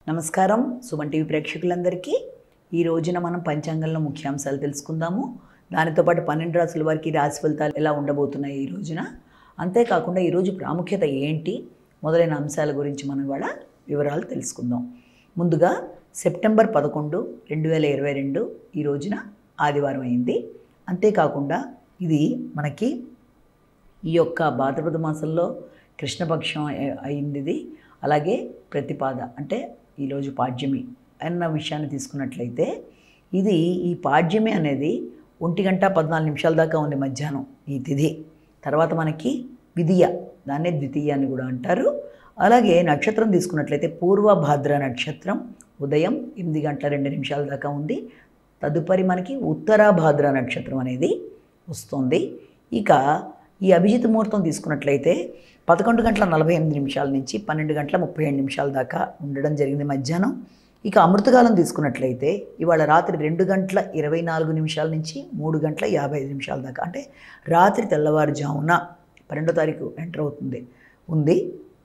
నమస్కారం సుమన్ టీవీ ప్రేక్షకులందరికీ ఈ రోజున మనం పంచాంగంలో ముఖ్యాంశాలు తెలుసుకుందాము దానితో పాటు పన్నెండు రాసుల వారికి రాశి ఫలితాలు ఎలా ఉండబోతున్నాయి ఈ రోజున అంతేకాకుండా ఈరోజు ప్రాముఖ్యత ఏంటి మొదలైన అంశాల గురించి మనం ఇవాళ వివరాలు తెలుసుకుందాం ముందుగా సెప్టెంబర్ పదకొండు రెండు వేల ఇరవై రెండు ఈ రోజున ఆదివారం అయింది అంతేకాకుండా ఇది మనకి ఈ యొక్క భాద్రపద మాసంలో కృష్ణపక్షం అయి- అయింది ఇది అలాగే ప్రతిపాద అంటే ఈరోజు పాడ్యమి అన్న విషయాన్ని తీసుకున్నట్లయితే ఇది ఈ పాడ్యమి అనేది ఒంటి గంట పద్నాలుగు నిమిషాల దాకా ఉంది మధ్యాహ్నం ఈ తిథి తర్వాత మనకి విధియ దాన్నే ద్వితీయ అని కూడా అంటారు అలాగే నక్షత్రం తీసుకున్నట్లయితే పూర్వ భాద్ర నక్షత్రం ఉదయం ఎనిమిది గంటల రెండు నిమిషాల దాకా ఉంది తదుపరి మనకి ఉత్తరాభాద్ర నక్షత్రం అనేది వస్తుంది ఇక ఈ అభిజిత్ ముహూర్తం తీసుకున్నట్లయితే పదకొండు గంటల నలభై ఎనిమిది నిమిషాల నుంచి పన్నెండు గంటల ముప్పై ఏడు నిమిషాల దాకా ఉండడం జరిగింది మధ్యాహ్నం ఇక అమృతకాలం తీసుకున్నట్లయితే ఇవాళ రాత్రి రెండు గంటల ఇరవై నాలుగు నిమిషాల నుంచి మూడు గంటల యాభై ఐదు నిమిషాల దాకా అంటే రాత్రి తెల్లవారుజామున పన్నెండో తారీఖు ఎంటర్ అవుతుంది ఉంది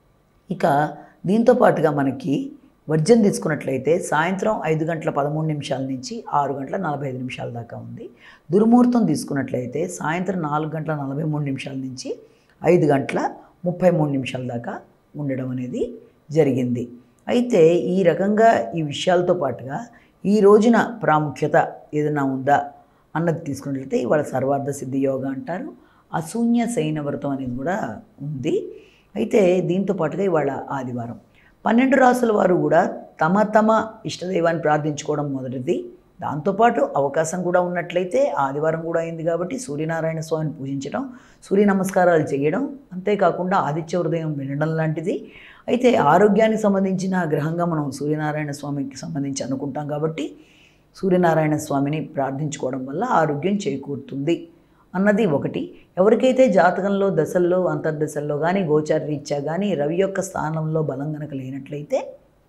ఇక దీంతో పాటుగా మనకి వర్జం తీసుకున్నట్లయితే సాయంత్రం ఐదు గంటల పదమూడు నిమిషాల నుంచి ఆరు గంటల నలభై ఐదు నిమిషాల దాకా ఉంది దుర్ముహూర్తం తీసుకున్నట్లయితే సాయంత్రం నాలుగు గంటల నలభై మూడు నిమిషాల నుంచి ఐదు గంటల ముప్పై మూడు నిమిషాల దాకా ఉండడం అనేది జరిగింది అయితే ఈ రకంగా ఈ విషయాలతో పాటుగా ఈ రోజున ప్రాముఖ్యత ఏదైనా ఉందా అన్నది తీసుకున్నట్లయితే ఇవాళ సర్వార్థ సిద్ధి యోగా అంటారు అశూన్య శయన వ్రతం అనేది కూడా ఉంది అయితే దీంతో పాటుగా ఇవాళ ఆదివారం పన్నెండు రాసుల వారు కూడా తమ తమ ఇష్టదైవాన్ని ప్రార్థించుకోవడం మొదటిది దాంతోపాటు అవకాశం కూడా ఉన్నట్లయితే ఆదివారం కూడా అయింది కాబట్టి సూర్యనారాయణ స్వామిని పూజించడం సూర్య నమస్కారాలు చేయడం అంతేకాకుండా ఆదిత్య హృదయం వినడం లాంటిది అయితే ఆరోగ్యానికి సంబంధించిన గ్రహంగా మనం సూర్యనారాయణ స్వామికి సంబంధించి అనుకుంటాం కాబట్టి సూర్యనారాయణ స్వామిని ప్రార్థించుకోవడం వల్ల ఆరోగ్యం చేకూరుతుంది అన్నది ఒకటి ఎవరికైతే జాతకంలో దశల్లో అంతర్దశల్లో కానీ గోచార రీత్యా కానీ రవి యొక్క స్థానంలో బలం గనక లేనట్లయితే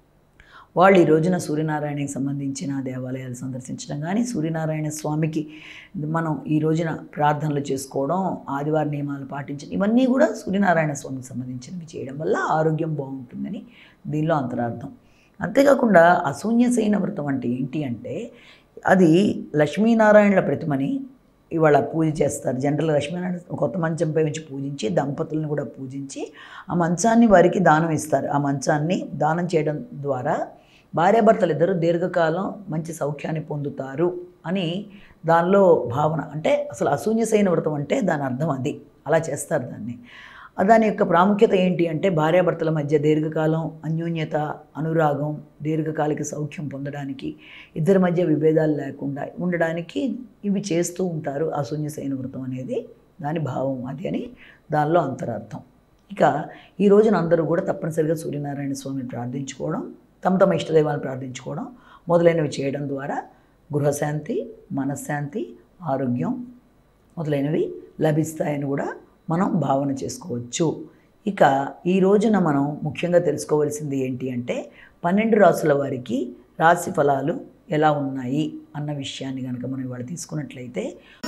వాళ్ళు ఈ రోజున సూర్యనారాయణకి సంబంధించిన దేవాలయాలు సందర్శించడం కానీ సూర్యనారాయణ స్వామికి మనం ఈ రోజున ప్రార్థనలు చేసుకోవడం ఆదివార నియమాలు పాటించడం ఇవన్నీ కూడా సూర్యనారాయణ స్వామికి సంబంధించినవి చేయడం వల్ల ఆరోగ్యం బాగుంటుందని దీనిలో అంతరార్థం అంతేకాకుండా అశూన్యశయన వ్రతం అంటే ఏంటి అంటే అది లక్ష్మీనారాయణల ప్రతిమని ఇవాళ పూజ చేస్తారు జనరల్ లక్ష్మీనారాయణ కొత్త మంచంపై ఉంచి పూజించి దంపతులను కూడా పూజించి ఆ మంచాన్ని వారికి దానం ఇస్తారు ఆ మంచాన్ని దానం చేయడం ద్వారా భార్యాభర్తలు ఇద్దరు దీర్ఘకాలం మంచి సౌఖ్యాన్ని పొందుతారు అని దానిలో భావన అంటే అసలు అశూన్యశయన వ్రతం అంటే దాని అర్థం అది అలా చేస్తారు దాన్ని ఆ దాని యొక్క ప్రాముఖ్యత ఏంటి అంటే భార్యాభర్తల మధ్య దీర్ఘకాలం అన్యోన్యత అనురాగం దీర్ఘకాలిక సౌఖ్యం పొందడానికి ఇద్దరి మధ్య విభేదాలు లేకుండా ఉండడానికి ఇవి చేస్తూ ఉంటారు అశూన్యశయన వ్రతం అనేది దాని భావం అది అని దానిలో అంతరార్థం ఇక ఈ రోజున అందరూ కూడా తప్పనిసరిగా సూర్యనారాయణ స్వామిని ప్రార్థించుకోవడం తమ తమ ఇష్టదైవాన్ని ప్రార్థించుకోవడం మొదలైనవి చేయడం ద్వారా గృహశాంతి మనశ్శాంతి ఆరోగ్యం మొదలైనవి లభిస్తాయని కూడా మనం భావన చేసుకోవచ్చు ఇక ఈ రోజున మనం ముఖ్యంగా తెలుసుకోవాల్సింది ఏంటి అంటే పన్నెండు రాసుల వారికి రాశి ఫలాలు ఎలా ఉన్నాయి అన్న విషయాన్ని కనుక మనం ఇవాళ తీసుకున్నట్లయితే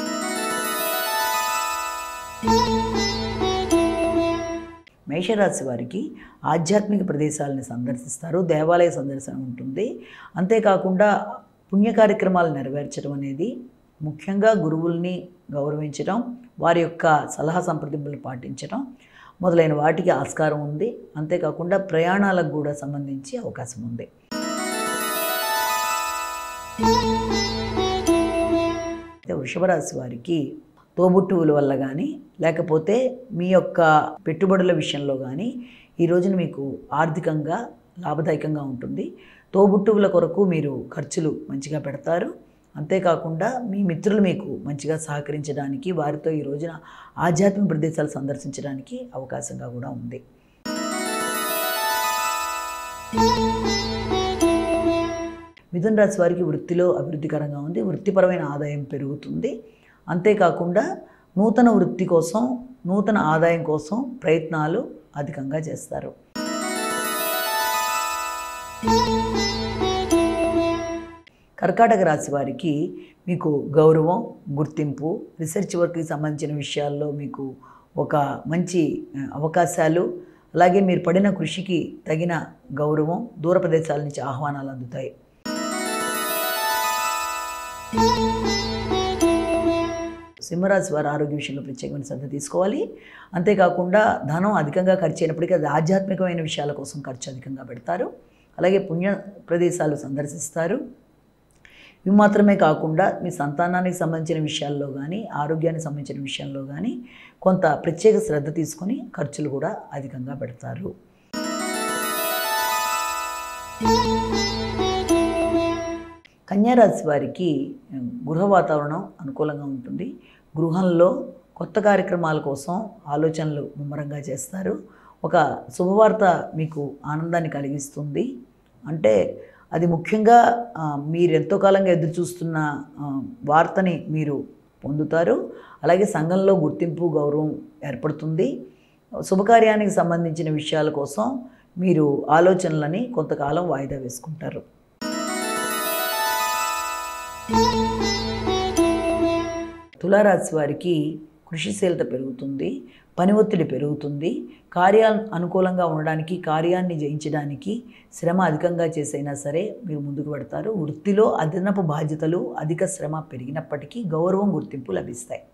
మేషరాశి వారికి ఆధ్యాత్మిక ప్రదేశాలను సందర్శిస్తారు దేవాలయ సందర్శన ఉంటుంది అంతేకాకుండా పుణ్య కార్యక్రమాలు నెరవేర్చడం అనేది ముఖ్యంగా గురువుల్ని గౌరవించడం వారి యొక్క సలహా సంప్రదింపులు పాటించడం మొదలైన వాటికి ఆస్కారం ఉంది అంతేకాకుండా ప్రయాణాలకు కూడా సంబంధించి అవకాశం ఉంది అయితే వృషభ రాశి వారికి తోబుట్టువుల వల్ల కానీ లేకపోతే మీ యొక్క పెట్టుబడుల విషయంలో కానీ ఈ రోజున మీకు ఆర్థికంగా లాభదాయకంగా ఉంటుంది తోబుట్టువుల కొరకు మీరు ఖర్చులు మంచిగా పెడతారు అంతేకాకుండా మీ మిత్రులు మీకు మంచిగా సహకరించడానికి వారితో ఈ రోజున ఆధ్యాత్మిక ప్రదేశాలు సందర్శించడానికి అవకాశంగా కూడా ఉంది మిథున రాశి వారికి వృత్తిలో అభివృద్ధికరంగా ఉంది వృత్తిపరమైన ఆదాయం పెరుగుతుంది అంతేకాకుండా నూతన వృత్తి కోసం నూతన ఆదాయం కోసం ప్రయత్నాలు అధికంగా చేస్తారు కర్కాటక రాశి వారికి మీకు గౌరవం గుర్తింపు రీసెర్చ్ వర్క్కి సంబంధించిన విషయాల్లో మీకు ఒక మంచి ఆ, అవకాశాలు అలాగే మీరు పడిన కృషికి తగిన గౌరవం దూర ప్రదేశాల నుంచి ఆహ్వానాలు అందుతాయి సింహరాశి వారి ఆరోగ్య విషయంలో ప్రత్యేకమైన శ్రద్ధ తీసుకోవాలి అంతేకాకుండా ధనం అధికంగా ఖర్చు అయినప్పటికీ అది ఆధ్యాత్మికమైన విషయాల కోసం ఖర్చు అధికంగా పెడతారు అలాగే పుణ్య ప్రదేశాలు సందర్శిస్తారు ఇవి మాత్రమే కాకుండా మీ సంతానానికి సంబంధించిన విషయాల్లో కానీ ఆరోగ్యానికి సంబంధించిన విషయంలో కానీ కొంత ప్రత్యేక శ్రద్ధ తీసుకొని ఖర్చులు కూడా అధికంగా పెడతారు కన్యారాశి వారికి ఉమ్, గృహ వాతావరణం అనుకూలంగా ఉంటుంది గృహంలో కొత్త కార్యక్రమాల కోసం ఆలోచనలు ముమ్మరంగా చేస్తారు ఒక శుభవార్త మీకు ఆనందాన్ని కలిగిస్తుంది అంటే అది ముఖ్యంగా ఆ, మీరు ఎంతో కాలంగా ఎదురు చూస్తున్న ఆ, వార్తని మీరు పొందుతారు అలాగే సంఘంలో గుర్తింపు గౌరవం ఏర్పడుతుంది శుభకార్యానికి సంబంధించిన విషయాల కోసం మీరు ఆలోచనలని కొంతకాలం వాయిదా వేసుకుంటారు తులారాశి వారికి కృషిశీలత పెరుగుతుంది పని ఒత్తిడి పెరుగుతుంది కార్యాలు అనుకూలంగా ఉండడానికి కార్యాన్ని జయించడానికి శ్రమ అధికంగా చేసైనా సరే మీరు ముందుకు పెడతారు వృత్తిలో అదనపు బాధ్యతలు అధిక శ్రమ పెరిగినప్పటికీ గౌరవం గుర్తింపు లభిస్తాయి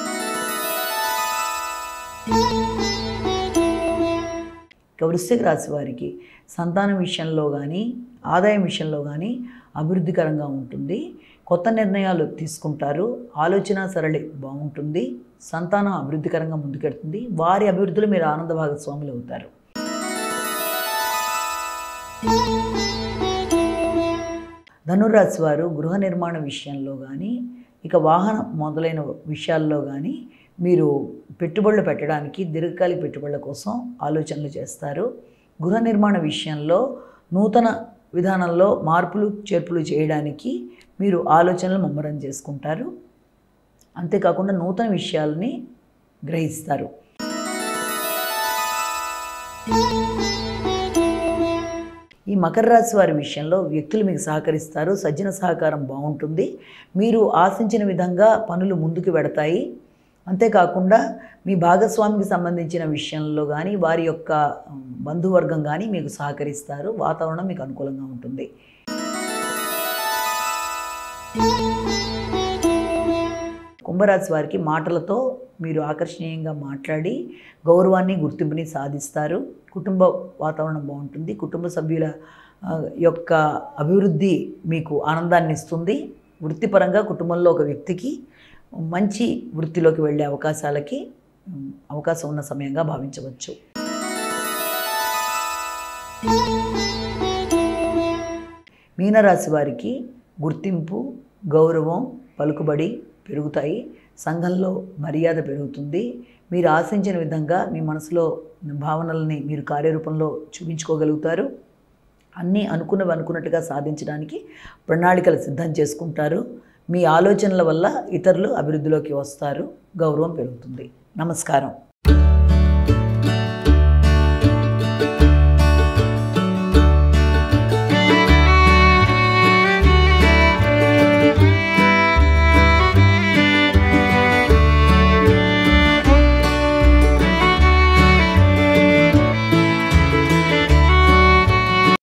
ఇక వృశ్చిక రాశి వారికి సంతానం విషయంలో కానీ ఆదాయం విషయంలో కానీ అభివృద్ధికరంగా ఉంటుంది కొత్త నిర్ణయాలు తీసుకుంటారు ఆలోచన సరళి బాగుంటుంది సంతానం అభివృద్ధికరంగా ముందుకెడుతుంది వారి అభివృద్ధిలో మీరు ఆనంద భాగస్వాములు అవుతారు ధనుర్రాశి వారు గృహ నిర్మాణ విషయంలో కానీ ఇక వాహనం మొదలైన విషయాల్లో కానీ మీరు పెట్టుబడులు పెట్టడానికి దీర్ఘకాలిక పెట్టుబడుల కోసం ఆలోచనలు చేస్తారు గృహ నిర్మాణ విషయంలో నూతన విధానంలో మార్పులు చేర్పులు చేయడానికి మీరు ఆలోచనలు ముమ్మరం చేసుకుంటారు అంతేకాకుండా నూతన విషయాలని గ్రహిస్తారు ఈ మకర రాశి వారి విషయంలో వ్యక్తులు మీకు సహకరిస్తారు సజ్జన సహకారం బాగుంటుంది మీరు ఆశించిన విధంగా పనులు ముందుకు పెడతాయి అంతేకాకుండా మీ భాగస్వామికి సంబంధించిన విషయంలో కానీ వారి యొక్క ఉమ్, బంధువర్గం కానీ మీకు సహకరిస్తారు వాతావరణం మీకు అనుకూలంగా ఉంటుంది కుంభరాశి వారికి మాటలతో మీరు ఆకర్షణీయంగా మాట్లాడి గౌరవాన్ని గుర్తింపుని సాధిస్తారు కుటుంబ వాతావరణం బాగుంటుంది కుటుంబ సభ్యుల ఆ, యొక్క అభివృద్ధి మీకు ఆనందాన్ని ఇస్తుంది వృత్తిపరంగా కుటుంబంలో ఒక వ్యక్తికి మంచి వృత్తిలోకి వెళ్ళే అవకాశాలకి ఉమ్, అవకాశం ఉన్న సమయంగా భావించవచ్చు మీనరాశి వారికి గుర్తింపు గౌరవం పలుకుబడి పెరుగుతాయి సంఘంలో మర్యాద పెరుగుతుంది మీరు ఆశించిన విధంగా మీ మనసులో భావనల్ని మీరు కార్యరూపంలో చూపించుకోగలుగుతారు అన్నీ అనుకున్నవి అనుకున్నట్టుగా సాధించడానికి ప్రణాళికలు సిద్ధం చేసుకుంటారు మీ ఆలోచనల వల్ల ఇతరులు అభివృద్ధిలోకి వస్తారు గౌరవం పెరుగుతుంది నమస్కారం